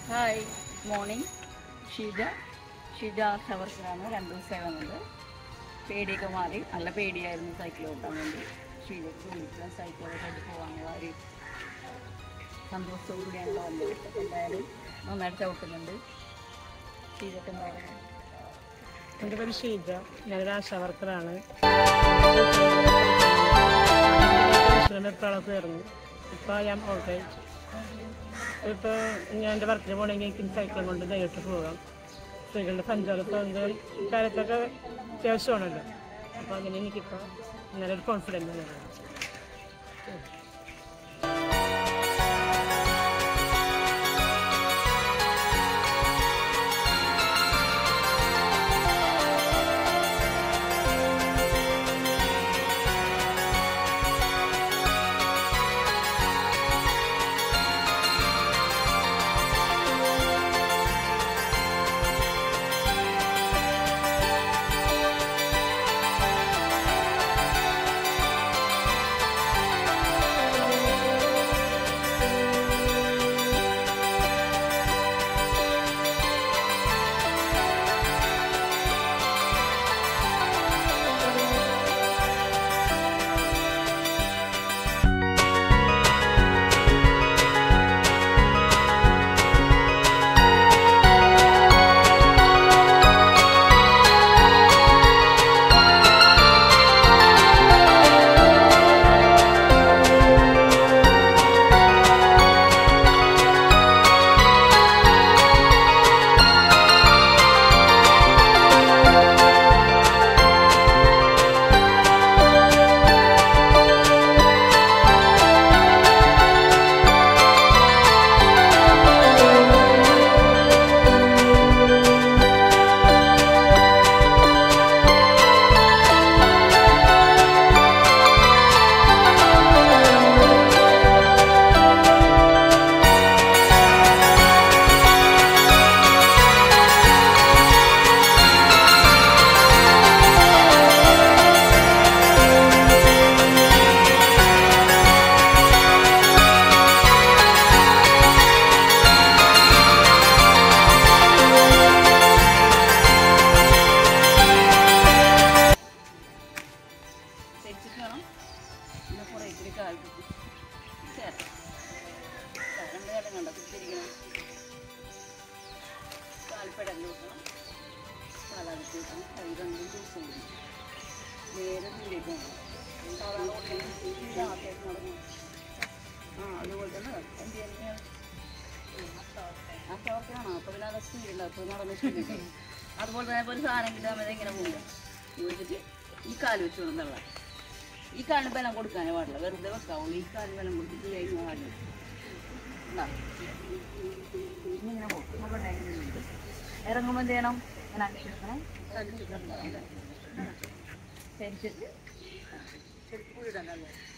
Hi morning Sheeja Sheeja ഷവർക്കിലാണ് രണ്ട് ദിവസമായി വന്നത് പേടിയൊക്കെ മാറി നല്ല പേടിയായിരുന്നു സൈക്കിൾ ഓട്ടാൻ വേണ്ടി ഷീജയ്ക്ക് വിളിക്കാൻ സൈക്കിളൊക്കെ ആയിട്ട് പോകാനുള്ള ഒരു സന്തോഷത്തോടു കൂടിയാണ് വന്നത് എന്തായാലും നന്നായിട്ട് ചവിട്ടുന്നുണ്ട് ഷീജയ്ക്ക് എന്തായാലും എൻ്റെ പേര് ഷീജ ഞാനൊരു ആശാ വർക്കറാണ് എപ്പോഴാണ് കയറുന്നു ഇപ്പോൾ ഞാൻ ഓക്കെ ഇപ്പോൾ ഞാൻ എൻ്റെ വർക്കിന് പോകണമെങ്കിൽ എനിക്ക് സൈക്കിളും കൊണ്ട് നേരിട്ട് പോകാം സ്ത്രീകളുടെ സഞ്ചാര സ്വാതന്ത്ര്യം ഇക്കാലത്തൊക്കെ അത്യാവശ്യമാണല്ലോ അപ്പോൾ അങ്ങനെ എനിക്കിപ്പോൾ നല്ലൊരു കോൺഫിഡൻസ് ആണ് തെച്ചിട്ട് വേണം പിന്നെ കുറേ ഇത്തിരി കാൽ കുത്തി ചേർക്കാം രണ്ട് കാലം കണ്ട കുത്തിരിക്കണം കാൽപ്പടം കൂട്ടണം കാലാവസ്ഥ കൂട്ടണം കൈ രണ്ടും ദിവസം കൂടി നേരെ ദൂരേക്ക് പോകണം അകത്തേക്ക് നടന്നു ആ അതുപോലെ തന്നെ എന്ത് തന്നെയാണ് ആ ഷോപ്പിലാണോ അപ്പോൾ പിന്നെ അത് സ്പീഡില്ല അപ്പോൾ നടന്ന് സ്പീഡില്ല അതുപോലെ തന്നെ ഇപ്പോൾ ഒരു സാധനം കിട്ടാൻ മതി ഇങ്ങനെ പോകുക ചോദിച്ചിട്ട് ഈ കാല് വെച്ച് വേണം തള്ളാൻ ഈ കാലിന് ബലം കൊടുക്കാനേ പാടില്ല വെറുതെ വെക്കാവുള്ളൂ ഈ കാലിന് ബലം കൊടുത്തിട്ട് കഴിഞ്ഞ പാടില്ല ഇതാ. ഇനി ഇങ്ങനെ പോകും നോക്കട്ടെ എങ്ങനെയുണ്ട്. ഇറങ്ങുമ്പോൾ എന്ത് ചെയ്യണം ഇങ്ങനെ അക്ഷരം ചരിച്ചിട്ട് ചെരുപ്പ് ഇടണല്ലോ